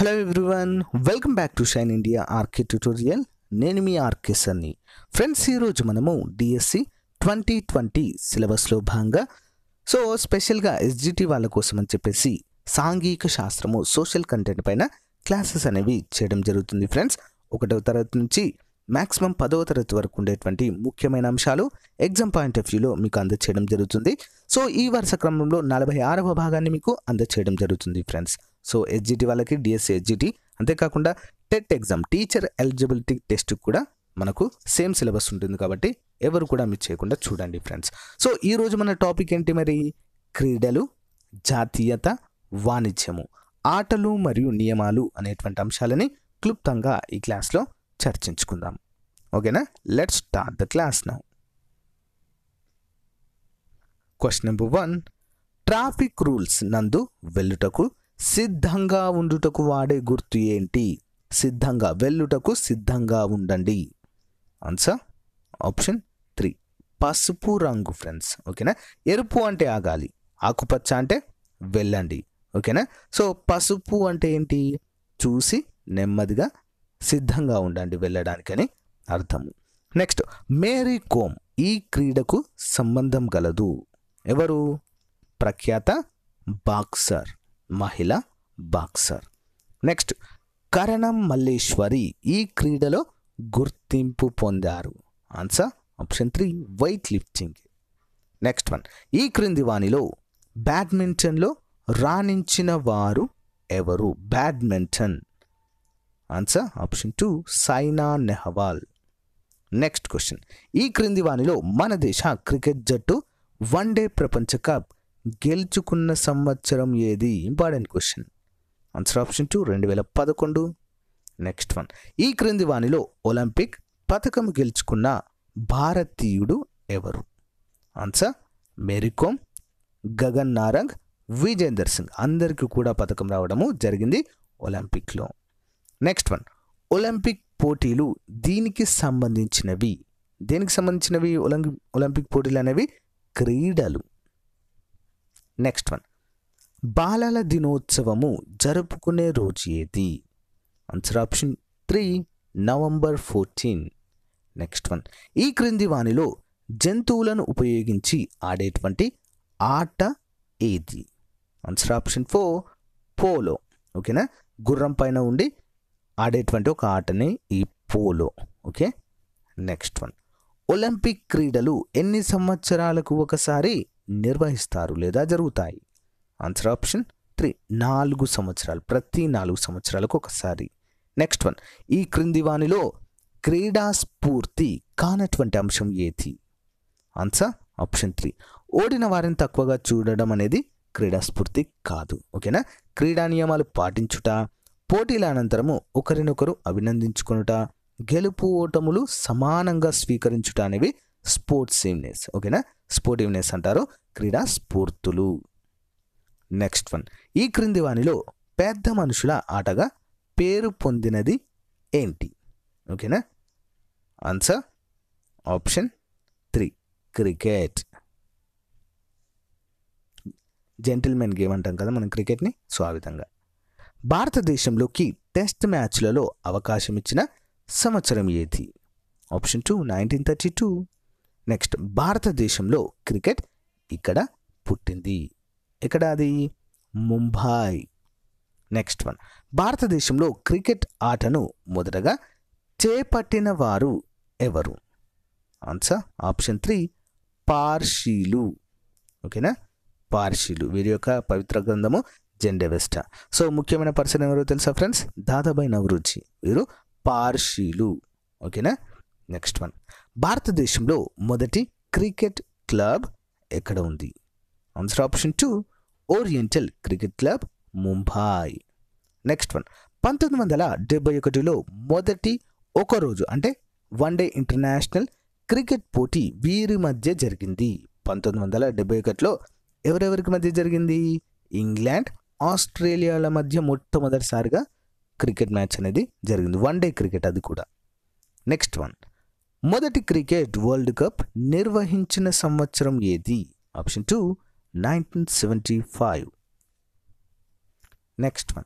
hello everyone welcome back to Shine India RK tutorial నేను మీ RK సన్ని friends ఈరోజు మనము డిఎస్సి ట్వంటీ ట్వంటీ సిలబస్లో భాగంగా సో స్పెషల్గా ఎస్జిటి వాళ్ళ కోసం అని చెప్పేసి సాంఘిక శాస్త్రము సోషల్ కంటెంట్ పైన క్లాసెస్ అనేవి చేయడం జరుగుతుంది ఫ్రెండ్స్ ఒకటవ తరగతి నుంచి మ్యాక్సిమం పదవ తరగతి వరకు ఉండేటువంటి ముఖ్యమైన అంశాలు ఎగ్జామ్ పాయింట్ ఆఫ్ వ్యూలో మీకు అందచేయడం జరుగుతుంది సో ఈ వరుస క్రమంలో నలభై ఆరవ భాగాన్ని మీకు అందచేయడం జరుగుతుంది ఫ్రెండ్స్ సో ఎస్జిటి వాళ్ళకి డిఎస్సి ఎస్జిటి అంతేకాకుండా TET exam teacher eligibility test కూడా మనకు సేమ్ సిలబస్ ఉంటుంది కాబట్టి ఎవరు కూడా మిస్ చేయకుండా చూడండి ఫ్రెండ్స్ సో ఈ రోజు మన టాపిక్ ఏంటి మరి క్రీడలు జాతీయత వాణిజ్యము ఆటలు మరియు నియమాలు అనేటువంటి అంశాలని క్లుప్తంగా ఈ క్లాస్లో చర్చించుకుందాం ఓకేనా let's start the class now question number one traffic rules నందు వెళ్ళుటకు సిద్ధంగా ఉండుటకు వాడే గుర్తు ఏంటి సిద్ధంగా వెళ్ళుటకు సిద్ధంగా ఉండండి ఆన్సర్ ఆప్షన్ త్రీ పసుపు రంగు ఫ్రెండ్స్ ఓకేనా ఎరుపు అంటే ఆగాలి ఆకుపచ్చ అంటే వెళ్ళండి ఓకేనా సో పసుపు అంటే ఏంటి చూసి నెమ్మదిగా సిద్ధంగా ఉండండి వెళ్ళడానికని అర్థము నెక్స్ట్ మేరీ కోమ్ ఈ క్రీడకు సంబంధం గలదు ఎవరు ప్రఖ్యాత బాక్సర్ మహిళ బాక్సర్ నెక్స్ట్ కరణం మల్లేశ్వరి ఈ క్రీడలో గుర్తింపు పొందారు answer option three weight lifting next one ఈ క్రింది వానిలో బ్యాడ్మింటన్లో రాణించిన వారు ఎవరు badminton answer option two Saina Nehwal next question ఈ క్రింది వానిలో మన దేశ క్రికెట్ జట్టు వన్డే ప్రపంచ కప్ గెలుచుకున్న సంవత్సరం ఏది important question answer option two రెండు వేల పదకొండు నెక్స్ట్ వన్ ఈ క్రింది వానిలో ఒలింపిక్ పథకం గెలుచుకున్న భారతీయుడు ఎవరు ఆన్సర్ మేరీకోమ్ గగన్ నారంగ్ విజేందర్ సింగ్ అందరికీ కూడా పథకం రావడము జరిగింది ఒలింపిక్లో నెక్స్ట్ వన్ ఒలింపిక్ పోటీలు దీనికి సంబంధించినవి దేనికి సంబంధించినవి ఒలింపిక్ ఒలింపిక్ పోటీలు అనేవి క్రీడలు నెక్స్ట్ వన్ బాలల దినోత్సవము జరుపుకునే రోజు ఏది answer option three November fourteen next one ఈ క్రింది వానిలో జంతువులను ఉపయోగించి ఆడేటువంటి ఆట ఏది ఆన్సర్ ఆప్షన్ ఫోర్ పోలో ఓకేనా గుర్రం పైన ఉండి ఆడేటువంటి ఒక ఆటనే ఈ polo okay next one Olympic క్రీడలు ఎన్ని సంవత్సరాలకు ఒకసారి నిర్వహిస్తారు లేదా జరుగుతాయి ఆన్సర్ ఆప్షన్ త్రీ నాలుగు సంవత్సరాలు ప్రతి నాలుగు సంవత్సరాలకు ఒకసారి నెక్స్ట్ వన్ ఈ క్రింది వానిలో క్రీడా స్ఫూర్తి కానటువంటి అంశం ఏది ఆన్సర్ ఆప్షన్ త్రీ ఓడిన వారిని తక్కువగా చూడడం అనేది క్రీడా స్ఫూర్తి కాదు ఓకేనా క్రీడా నియమాలు పాటించుట పోటీల అనంతరము ఒకరినొకరు అభినందించుకొనుట గెలుపు ఓటములు సమానంగా స్వీకరించుట అనేవి స్పోర్ట్సివ్నెస్ ఓకేనా స్పోర్టివ్నెస్ అంటారు క్రీడా స్ఫూర్తులు నెక్స్ట్ వన్ ఈ క్రింది వానిలో పెద్ద మనుషుల ఆటగా పేరు పొందినది ఏంటి ఓకేనా answer option three cricket gentlemen game అంటాం కదా మనం క్రికెట్ని సో ఆ విధంగా భారతదేశంలోకి టెస్ట్ మ్యాచ్లలో అవకాశం ఇచ్చిన సంవత్సరం ఏది option two nineteen thirty two next భారతదేశంలో క్రికెట్ ఇక్కడ పుట్టింది ఎక్కడ అది ముంబాయి నెక్స్ట్ వన్ భారతదేశంలో క్రికెట్ ఆటను మొదటగా చేపట్టిన వారు ఎవరు ఆన్సర్ ఆప్షన్ త్రీ పార్షీలు ఓకేనా పార్షీలు వీరి యొక్క పవిత్ర గ్రంథము జెండెవెస్టా సో ముఖ్యమైన పర్సన్ ఎవరో తెలుసా ఫ్రెండ్స్ దాదాబాయి నవరుచి వీరు పార్షీలు ఓకేనా నెక్స్ట్ వన్ భారతదేశంలో మొదటి క్రికెట్ క్లబ్ ఎక్కడ ఉంది answer option two oriental cricket club Mumbai next one పంతొమ్మిది వందల డెబ్బై ఒకటిలో మొదటి ఒక రోజు అంటే వన్ డే ఇంటర్నేషనల్ క్రికెట్ పోటీ వీరి మధ్య జరిగింది పంతొమ్మిది వందల డెబ్బై ఒకటిలో ఎవరెవరికి మధ్య జరిగింది ఇంగ్లాండ్ ఆస్ట్రేలియాల మధ్య మొట్టమొదటిసారిగా క్రికెట్ మ్యాచ్ అనేది జరిగింది వన్ డే క్రికెట్ అది కూడా నెక్స్ట్ వన్ మొదటి క్రికెట్ వరల్డ్ కప్ నిర్వహించిన సంవత్సరం ఏది option two nineteen seventy five next one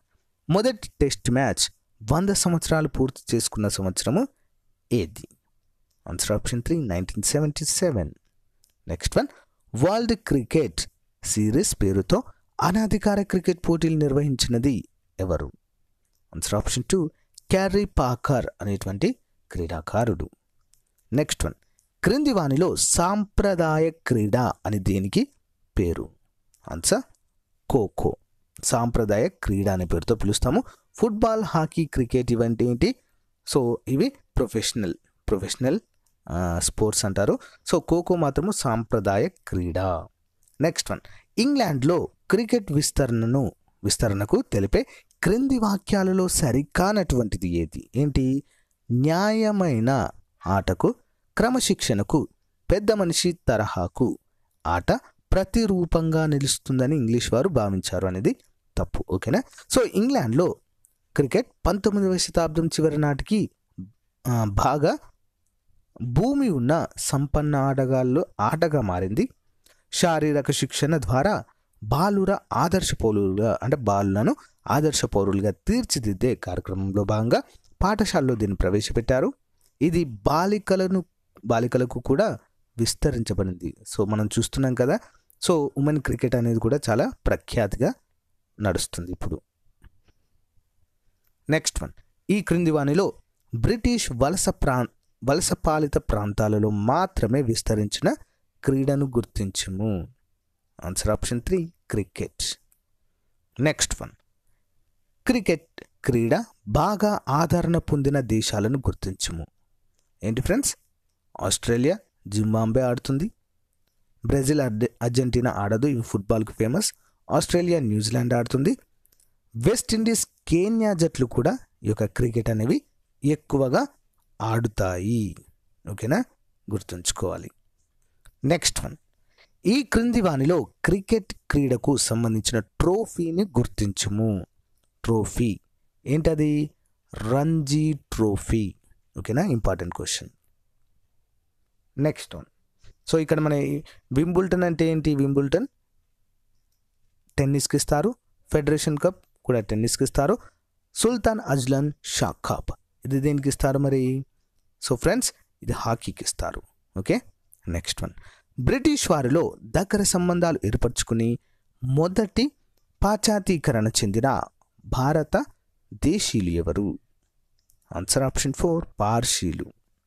మొదటి టెస్ట్ మ్యాచ్ వంద సంవత్సరాలు పూర్తి చేసుకున్న సంవత్సరము ఏది answer option three nineteen seventy seven next one world cricket series పేరుతో అనాధికార క్రికెట్ పోటీలు నిర్వహించినది ఎవరు answer option two Kerry Packer అనేటువంటి క్రీడాకారుడు నెక్స్ట్ వన్ క్రింది వానిలో సాంప్రదాయ క్రీడ అని దేనికి పేరు ఆన్సర్ ఖోఖో సాంప్రదాయ క్రీడ అనే పేరుతో పిలుస్తాము ఫుట్బాల్ హాకీ క్రికెట్ ఇవంటి ఏంటి సో ఇవి ప్రొఫెషనల్ ప్రొఫెషనల్ స్పోర్ట్స్ అంటారు సో ఖోఖో మాత్రము సాంప్రదాయ క్రీడ నెక్స్ట్ వన్ ఇంగ్లాండ్లో క్రికెట్ విస్తరణను విస్తరణకు తెలిపే క్రింది వాక్యాలలో సరికానటువంటిది ఏది ఏంటి న్యాయమైన ఆటకు క్రమశిక్షణకు పెద్ద మనిషి తరహాకు ఆట ప్రతిరూపంగా నిలుస్తుందని ఇంగ్లీష్ వారు భావించారు అనేది తప్పు ఓకేనా సో ఇంగ్లాండ్లో క్రికెట్ పంతొమ్మిదవ శతాబ్దం చివరి నాటికి ఆ, బాగా భూమి ఉన్న సంపన్న ఆటగాళ్ళు ఆటగా మారింది శారీరక శిక్షణ ద్వారా బాలుర ఆదర్శ పౌరులుగా అంటే బాలులను ఆదర్శ పౌరులుగా తీర్చిదిద్దే కార్యక్రమంలో భాగంగా పాఠశాలలో దీన్ని ప్రవేశపెట్టారు ఇది బాలికలను బాలికలకు కూడా విస్తరించబడింది సో మనం చూస్తున్నాం కదా సో ఉమెన్ క్రికెట్ అనేది కూడా చాలా ప్రఖ్యాతిగా నడుస్తుంది ఇప్పుడు నెక్స్ట్ వన్ ఈ క్రింది వానిలో బ్రిటిష్ వలస ప్రా వలస పాలిత ప్రాంతాలలో మాత్రమే విస్తరించిన క్రీడను గుర్తించము answer option three cricket next one cricket క్రీడ బాగా ఆదరణ పొందిన దేశాలను గుర్తించము ఏంటి ఫ్రెండ్స్ ఆస్ట్రేలియా జింబాంబే ఆడుతుంది బ్రెజిల్ అర్జె- అర్జెంటీనా ఆడదు ఇవి ఫుట్బాల్కి ఫేమస్ ఆస్ట్రేలియా న్యూజిలాండ్ ఆడుతుంది వెస్టిండీస్ కేన్యా జట్లు కూడా ఈ యొక్క క్రికెట్ అనేవి ఎక్కువగా ఆడుతాయి ఓకేనా గుర్తుంచుకోవాలి నెక్స్ట్ వన్ ఈ క్రింది వానిలో క్రికెట్ క్రీడకు సంబంధించిన ట్రోఫీని గుర్తించుము ట్రోఫీ ఏంటది రంజీ ట్రోఫీ ఓకేనా important question next one so ఇక్కడ మన ఈ వింబుల్టన్ అంటే ఏంటి వింబుల్టన్ టెన్నిస్కి ఇస్తారు ఫెడరేషన్ కప్ కూడా టెన్నిస్కి ఇస్తారు సుల్తాన్ అజ్లన్ షా కప్ ఇది దేనికి ఇస్తారు మరి సో ఫ్రెండ్స్ ఇది హాకీకి ఇస్తారు ఓకే నెక్స్ట్ వన్ బ్రిటిష్ వారిలో దగ్గర సంబంధాలు ఏర్పరచుకుని మొదటి పాశ్చాతీకరణ చెందిన భారత దేశీయులు ఎవరు ఆన్సర్ ఆప్షన్ ఫోర్ పార్షీలు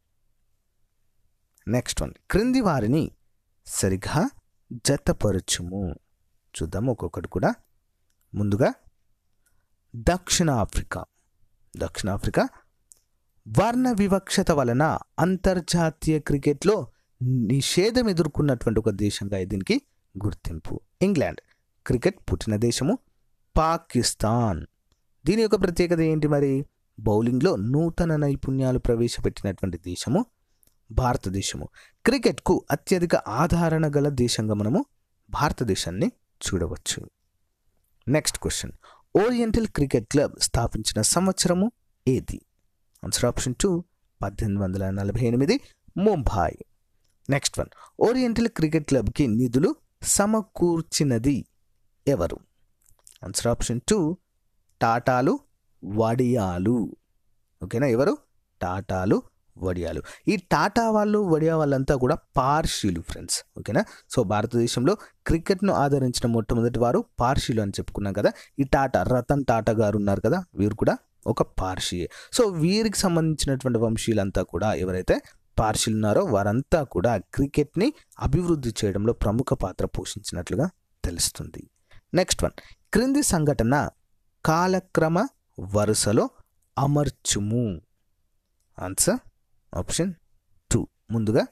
నెక్స్ట్ వన్ క్రింది వారిని సరిగా జతపరచుము చూద్దాం ఒక్కొక్కటి కూడా ముందుగా దక్షిణాఫ్రికా దక్షిణాఫ్రికా వర్ణ వివక్షత వలన అంతర్జాతీయ క్రికెట్లో నిషేధం ఎదుర్కొన్నటువంటి ఒక దేశంగా దీనికి గుర్తింపు ఇంగ్లాండ్ క్రికెట్ పుట్టిన దేశము పాకిస్తాన్ దీని యొక్క ప్రత్యేకత ఏంటి మరి బౌలింగ్లో నూతన నైపుణ్యాలు ప్రవేశపెట్టినటువంటి దేశము భారతదేశము క్రికెట్కు అత్యధిక ఆధారణ గల దేశంగా మనము భారతదేశాన్ని చూడవచ్చు next question oriental cricket club స్థాపించిన సంవత్సరము ఏది ఆన్సర్ ఆప్షన్ టూ పద్దెనిమిది వందల నలభై ఎనిమిది Mumbai next one oriental cricket క్లబ్కి నిధులు సమకూర్చినది ఎవరు ఆన్సర్ ఆప్షన్ టూ టాటాలు వడియాలు ఓకేనా ఎవరు టాటాలు వడియాలు ఈ టాటా వాళ్ళు వడియా వాళ్ళంతా కూడా పార్షీలు ఫ్రెండ్స్ ఓకేనా సో భారతదేశంలో క్రికెట్ను ఆదరించిన మొట్టమొదటి వారు పార్షీలు అని చెప్పుకున్నాం కదా ఈ టాటా రతన్ టాటా గారు ఉన్నారు కదా వీరు కూడా ఒక పార్షియే సో వీరికి సంబంధించినటువంటి వంశీయులంతా కూడా ఎవరైతే పార్షిలు ఉన్నారో వారంతా కూడా క్రికెట్ని అభివృద్ధి చేయడంలో ప్రముఖ పాత్ర పోషించినట్లుగా తెలుస్తుంది నెక్స్ట్ వన్ క్రింది సంఘటన కాలక్రమ వరుసలో అమర్చుము ఆన్సర్ ఆప్షన్ టూ ముందుగా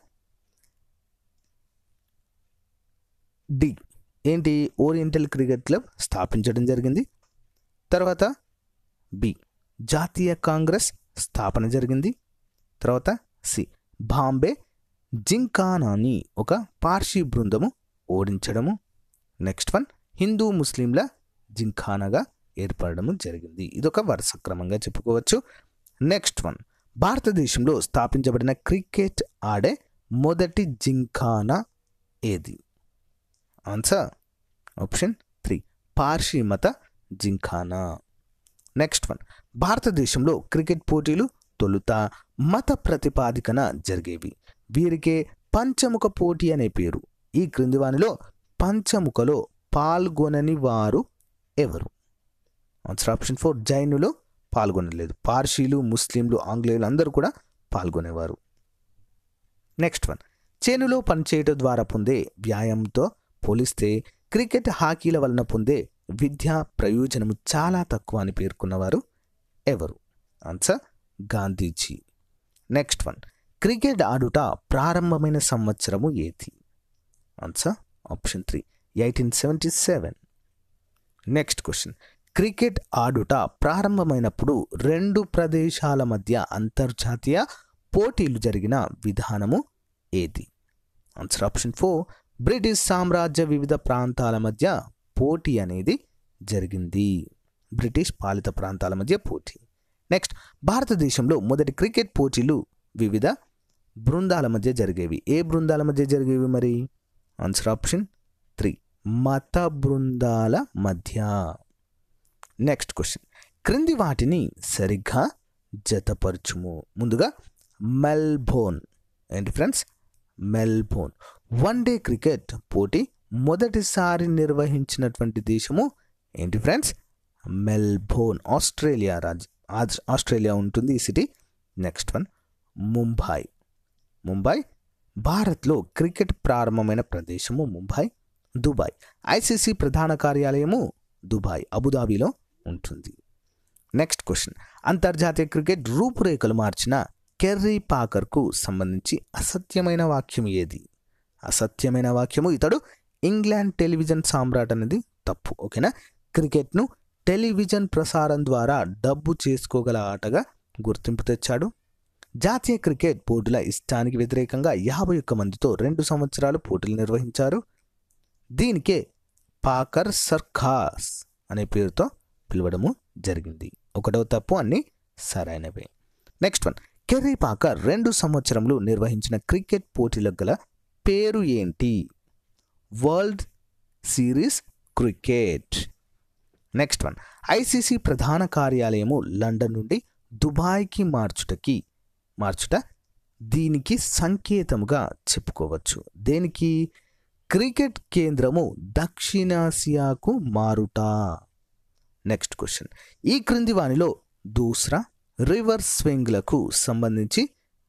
డి ఏంటి ఓరియంటల్ క్రికెట్ క్లబ్ స్థాపించడం జరిగింది తర్వాత బి జాతీయ కాంగ్రెస్ స్థాపన జరిగింది తర్వాత సి బాంబే జింకానాని ఒక పార్షీ బృందము ఓడించడము నెక్స్ట్ వన్ హిందూ ముస్లింల జింఖానాగా ఏర్పడము జరిగింది ఇదొక వరుస క్రమంగా చెప్పుకోవచ్చు నెక్స్ట్ వన్ భారతదేశంలో స్థాపించబడిన క్రికెట్ ఆడే మొదటి జింఖానా ఏది ఆన్సర్ ఆప్షన్ త్రీ పార్షీ మత జింఖానా నెక్స్ట్ వన్ భారతదేశంలో క్రికెట్ పోటీలు తొలుత మత ప్రతిపాదికన జరిగేవి వీరికే పంచముఖ పోటీ అనే పేరు ఈ క్రింది వానిలో పంచముఖలో పాల్గొనని వారు ఎవరు ఆన్సర్ ఆప్షన్ ఫోర్ జైనులు పాల్గొనలేదు పార్షీలు ముస్లింలు ఆంగ్లేయులు అందరూ కూడా పాల్గొనేవారు నెక్స్ట్ వన్ చేనులో పనిచేయటం ద్వారా పొందే వ్యాయామంతో పోలిస్తే క్రికెట్ హాకీల వలన పొందే విద్యా ప్రయోజనము చాలా తక్కువ అని పేర్కొన్నవారు ఎవరు answer Gandhiji next one cricket ఆడుట ప్రారంభమైన సంవత్సరము ఏది answer option three eighteen seventy seven next question cricket ఆడుట ప్రారంభమైనప్పుడు రెండు ప్రదేశాల మధ్య అంతర్జాతీయ పోటీలు జరిగిన విధానము ఏది ఆన్సర్ ఆప్షన్ ఫోర్ బ్రిటిష్ సామ్రాజ్య వివిధ ప్రాంతాల మధ్య పోటీ అనేది జరిగింది బ్రిటిష్ పాలిత ప్రాంతాల మధ్య పోటీ నెక్స్ట్ భారతదేశంలో మొదటి క్రికెట్ పోటీలు వివిధ బృందాల మధ్య జరిగేవి ఏ బృందాల మధ్య జరిగేవి మరి ఆన్సర్ ఆప్షన్ త్రీ మత బృందాల మధ్య నెక్స్ట్ క్వశ్చన్ క్రింది వాటిని సరిగ్గా జతపరచుము ముందుగా మెల్బోర్న్ ఏంటి friends Melbourne one day cricket పోటీ మొదటిసారి నిర్వహించినటువంటి దేశము ఏంటి ఫ్రెండ్స్ మెల్బోర్న్ ఆస్ట్రేలియా రాజ్ ఆస్- ఆస్ట్రేలియా ఉంటుంది ఈ city next one Mumbai Mumbai భారత్లో క్రికెట్ ప్రారంభమైన ప్రదేశము ముంబై దుబాయ్ ఐసీసీ ప్రధాన కార్యాలయము దుబాయ్ అబుదాబిలో ఉంటుంది నెక్స్ట్ క్వశ్చన్ అంతర్జాతీయ క్రికెట్ రూపురేఖలు మార్చిన కెర్రీ పాకర్కు సంబంధించి అసత్యమైన వాక్యం ఏది అసత్యమైన వాక్యము ఇతడు ఇంగ్లాండ్ టెలివిజన్ సామ్రాట్ అనేది తప్పు ఓకేనా క్రికెట్ను టెలివిజన్ ప్రసారం ద్వారా డబ్బు చేసుకోగల ఆటగా గుర్తింపు తెచ్చాడు జాతీయ క్రికెట్ బోర్డుల ఇష్టానికి వ్యతిరేకంగా యాభై ఒక్క మందితో రెండు సంవత్సరాలు పోటీలు నిర్వహించారు దీనికే పాకర్ సర్కాస్ అనే పేరుతో పిలవడము జరిగింది ఒకటో తప్పు అన్ని సరైనవే నెక్స్ట్ వన్ కెర్రీ పాకర్ రెండు సంవత్సరంలో నిర్వహించిన క్రికెట్ పోటీలకు గల పేరు ఏంటి world series cricket next one ICC ప్రధాన కార్యాలయము లండన్ నుండి దుబాయ్కి మార్చుటకి మార్చుట దీనికి సంకేతముగా చెప్పుకోవచ్చు దేనికి క్రికెట్ కేంద్రము దక్షిణాసియాకు మారుట నెక్స్ట్ క్వశ్చన్ ఈ క్రింది వానిలో దూసరా రివర్స్ స్వింగ్లకు సంబంధించి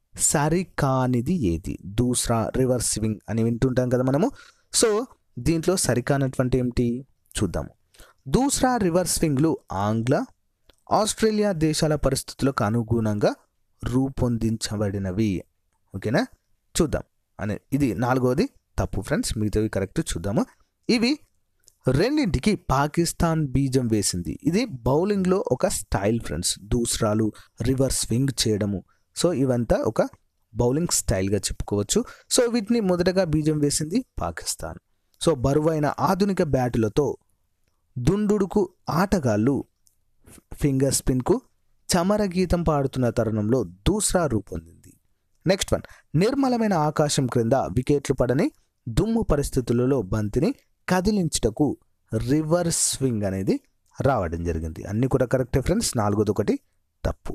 సరికానిది ఏది దూసరా రివర్స్ స్వింగ్ అని వింటుంటాం కదా మనము సో దీంట్లో సరికానటువంటి ఏమిటి చూద్దాము దూసరా రివర్స్ స్వింగ్లు ఆంగ్ల ఆస్ట్రేలియా దేశాల పరిస్థితులకు అనుగుణంగా రూపొందించబడినవి ఓకేనా చూద్దాం అనే ఇది నాలుగవది తప్పు ఫ్రెండ్స్ మిగతావి కరెక్ట్ చూద్దాము ఇవి రెండింటికి పాకిస్తాన్ బీజం వేసింది ఇది బౌలింగ్లో ఒక స్టైల్ ఫ్రెండ్స్ దూసరాలు రివర్స్ స్వింగ్ చేయడము సో ఇవంతా ఒక బౌలింగ్ స్టైల్గా చెప్పుకోవచ్చు సో వీటిని మొదటగా బీజం వేసింది పాకిస్తాన్ సో బరువైన ఆధునిక బ్యాటులతో దుండుడుకు ఆటగాళ్ళు ఫింగర్ స్పిన్కు చమర గీతం పాడుతున్న తరుణంలో దూసరా రూపొందింది నెక్స్ట్ వన్ నిర్మలమైన ఆకాశం క్రింద వికెట్లు పడని దుమ్ము పరిస్థితులలో బంతిని కదిలించుటకు రివర్స్ స్వింగ్ అనేది రావడం జరిగింది అన్ని కూడా కరెక్టే ఫ్రెండ్స్ నాలుగోది ఒకటి తప్పు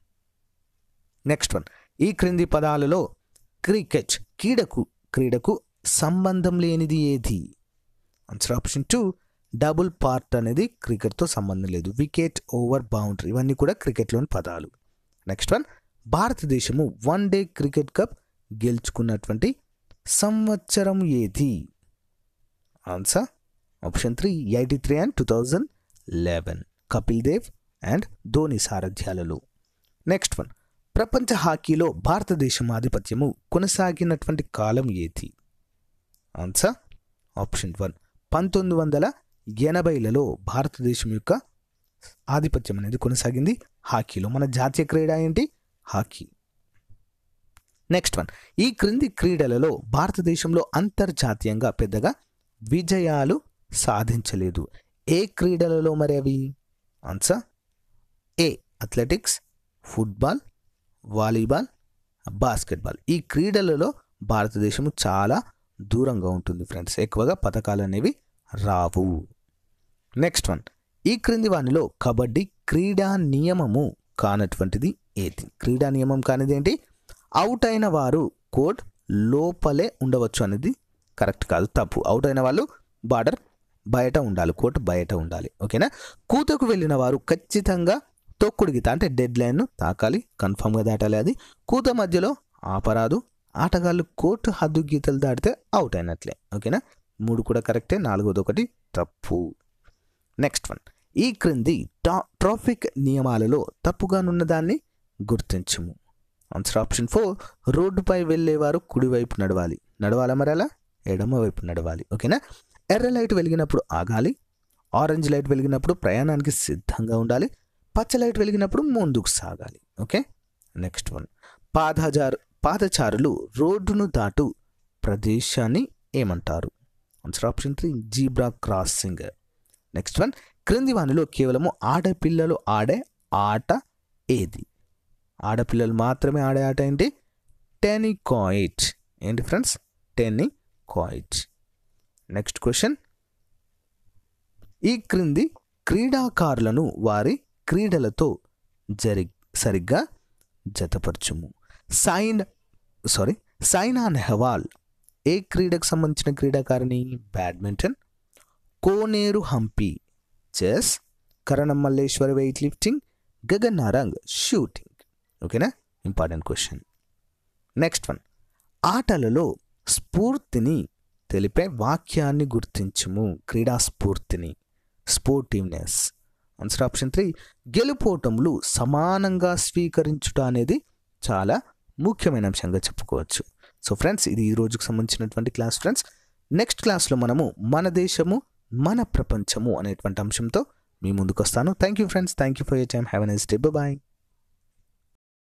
నెక్స్ట్ వన్ ఈ క్రింది పదాలలో క్రికెట్ క్రీడకు క్రీడకు సంబంధం లేనిది ఏది answer option two double part అనేది క్రికెట్తో సంబంధం లేదు వికెట్ ఓవర్ బౌండరీ ఇవన్నీ కూడా క్రికెట్లోని పదాలు నెక్స్ట్ వన్ భారతదేశము వన్ డే క్రికెట్ కప్ గెలుచుకున్నటువంటి సంవత్సరం ఏది answer option three eighty three and two thousand eleven Kapil Dev and Dhoni సారథ్యాలలో నెక్స్ట్ వన్ ప్రపంచ హాకీలో భారతదేశం ఆధిపత్యము కొనసాగినటువంటి కాలం ఏది ఆన్సర్ ఆప్షన్ వన్ పంతొమ్మిది వందల ఎనభైలలో భారతదేశం యొక్క ఆధిపత్యం అనేది కొనసాగింది హాకీలో మన జాతీయ క్రీడ ఏంటి హాకీ నెక్స్ట్ వన్ ఈ క్రింది క్రీడలలో భారతదేశంలో అంతర్జాతీయంగా పెద్దగా విజయాలు సాధించలేదు ఏ క్రీడలలో మరి అవి answer A athletics football volleyball basketball ఈ క్రీడలలో భారతదేశం చాలా దూరంగా ఉంటుంది ఫ్రెండ్స్ ఎక్కువగా పథకాలు అనేవి రావు నెక్స్ట్ వన్ ఈ క్రింది వానిలో కబడ్డీ క్రీడా నియమము కానటువంటిది ఏది క్రీడా నియమం కానిది ఏంటి అవుట్ అయిన వారు కోర్ట్ లోపలే ఉండవచ్చు అనేది కరెక్ట్ కాదు తప్పు అవుట్ అయిన వాళ్ళు బార్డర్ బయట ఉండాలి కోర్టు బయట ఉండాలి ఓకేనా కూతకు వెళ్ళిన వారు ఖచ్చితంగా తొక్కుడు గీత అంటే డెడ్ లైన్ను తాకాలి కన్ఫామ్గా దాటాలి అది కూత మధ్యలో ఆపరాదు ఆటగాళ్ళు కోర్టు హద్దు గీతలు దాటితే అవుట్ అయినట్లే ఓకేనా మూడు కూడా కరెక్టే నాలుగోది ఒకటి తప్పు నెక్స్ట్ వన్ ఈ క్రింది టా ట్రాఫిక్ నియమాలలో తప్పుగానున్న దాన్ని గుర్తించము ఆన్సర్ ఆప్షన్ ఫోర్ రోడ్డుపై వెళ్ళేవారు కుడివైపు నడవాలి నడవాలా మరి అలా ఎడమ వైపు నడవాలి ఓకేనా ఎర్ర లైట్ వెలిగినప్పుడు ఆగాలి ఆరెంజ్ లైట్ వెలిగినప్పుడు ప్రయాణానికి సిద్ధంగా ఉండాలి పచ్చ లైట్ వెలిగినప్పుడు ముందుకు సాగాలి ఓకే నెక్స్ట్ వన్ పాదచారు పాదచారులు రోడ్డును దాటు ప్రదేశాన్ని ఏమంటారు answer option three zebra crossing next one క్రింది వానిలో కేవలము ఆడపిల్లలు ఆడే ఆట ఏది ఆడపిల్లలు మాత్రమే ఆడే ఆట ఏంటి టెనికాయిట్ ఏంటి ఫ్రెండ్స్ టెనికాయిట్ నెక్స్ట్ క్వశ్చన్ ఈ క్రింది క్రీడాకారులను వారి క్రీడలతో జరి సరిగ్గా జతపరచుము సైన్ సారీ సైనా నెహ్వాల్ ఏ క్రీడకు సంబంధించిన క్రీడాకారిణి badminton Koneru Humpy chess Karnam Malleswari weight lifting Gagan Narang shooting ఓకేనా ఇంపార్టెంట్ క్వశ్చన్ నెక్స్ట్ వన్ ఆటలలో స్ఫూర్తిని తెలిపే వాక్యాన్ని గుర్తించుము క్రీడా స్ఫూర్తిని స్పోర్టివ్నెస్ ఆన్సర్ ఆప్షన్ త్రీ గెలుపోటములు సమానంగా స్వీకరించుట అనేది చాలా ముఖ్యమైన అంశంగా చెప్పుకోవచ్చు సో ఫ్రెండ్స్ ఇది ఈ రోజుకు సంబంధించినటువంటి క్లాస్ ఫ్రెండ్స్ నెక్స్ట్ క్లాస్లో మనము మన దేశము మన ప్రపంచము అనేటువంటి అంశంతో మీ ముందుకు వస్తాను thank you friends thank you for your time have a nice day bye